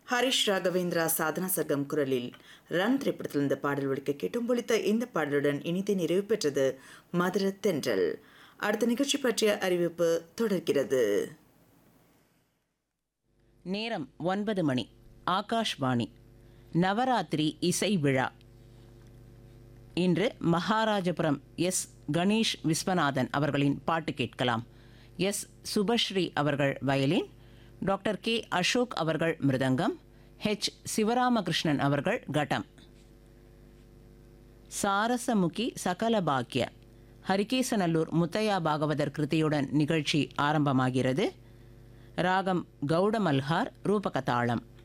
ஹரிஷ் ராகவேந்திரா சாதனா சர்க்கம் குரலில் ரன் திரைப்படத்தில் இந்த பாடல் ஒழிக்க கேட்டும் பொழித்த இந்த பாடலுடன் இனிதே நிறைவு பெற்றது மதுர தென்றல் அடுத்த நிகழ்ச்சி பற்றிய அறிவிப்பு தொடர்கிறது நேரம் ஒன்பது மணி ஆகாஷ்வாணி நவராத்திரி இசை விழா இன்று மகாராஜபுரம் எஸ் கணேஷ் விஸ்வநாதன் அவர்களின் பாட்டு கேட்கலாம் எஸ் சுபஸ்ரீ அவர்கள் வயலின் டாக்டர் கே அசோக் அவர்கள் மிருதங்கம் ஹெச் சிவராமகிருஷ்ணன் அவர்கள் கட்டம் சாரசமுகி சகல பாக்கிய ஹரிகேசநல்லூர் முத்தையா பாகவதர் கிருதியுடன் நிகழ்ச்சி ஆரம்பமாகிறது ராகம் கௌடமல்ஹார் ரூபகதாளம்